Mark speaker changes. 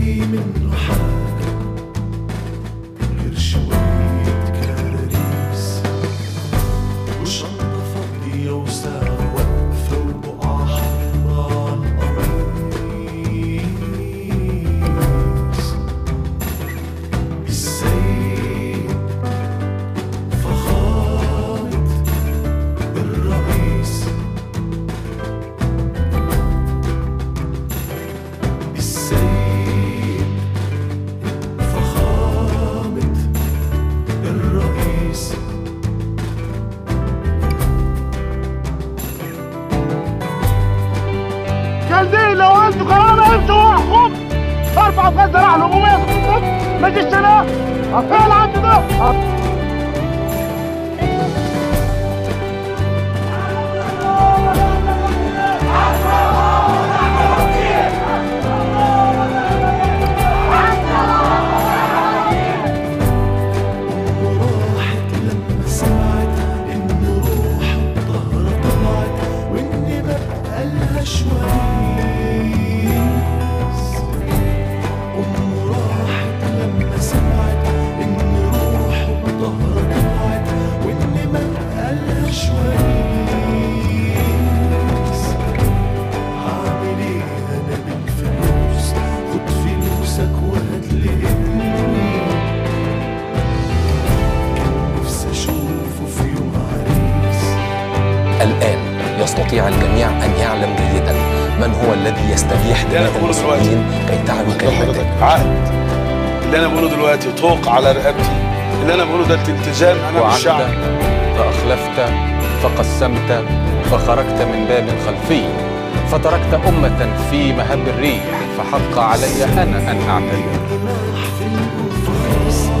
Speaker 1: في منه حاجة غير شوية كراريس وشنطة فاضية وساعة واقفة وبقعة حمرا القميص السيد فخامة الرئيس السيد فخامة الرئيس
Speaker 2: جلدين لو انتوا كرامة انتوا وحكم ارفع بغاز راح له مميز ما تجيش هنا اطلع عندي ده
Speaker 1: وراحت لما سمعت ان روح الظهر طلعت وان بقى لها شويس ام راحت لما سمعت ان روح الظهر طلعت وان بقى لها شويس هعمل ايه انا بالفلوس خد فلوسك وهات لي ابني نفسي اشوفه في يوم عريس
Speaker 3: الآن يستطيع الجميع أن يعلم جيدا من هو الذي يستبيح
Speaker 4: اللي أنا
Speaker 3: دماء
Speaker 4: بقوله
Speaker 3: المسلمين كي تعلو كلمته
Speaker 4: عهد اللي انا بقوله دلوقتي طوق على رقبتي اللي انا بقوله ده التزام امام
Speaker 5: وعدت
Speaker 4: الشعب
Speaker 5: فأخلفت فقسمت فخرجت من باب خلفي فتركت أمة في مهب الريح فحق علي أنا أن أعتذر
Speaker 1: راح في القفص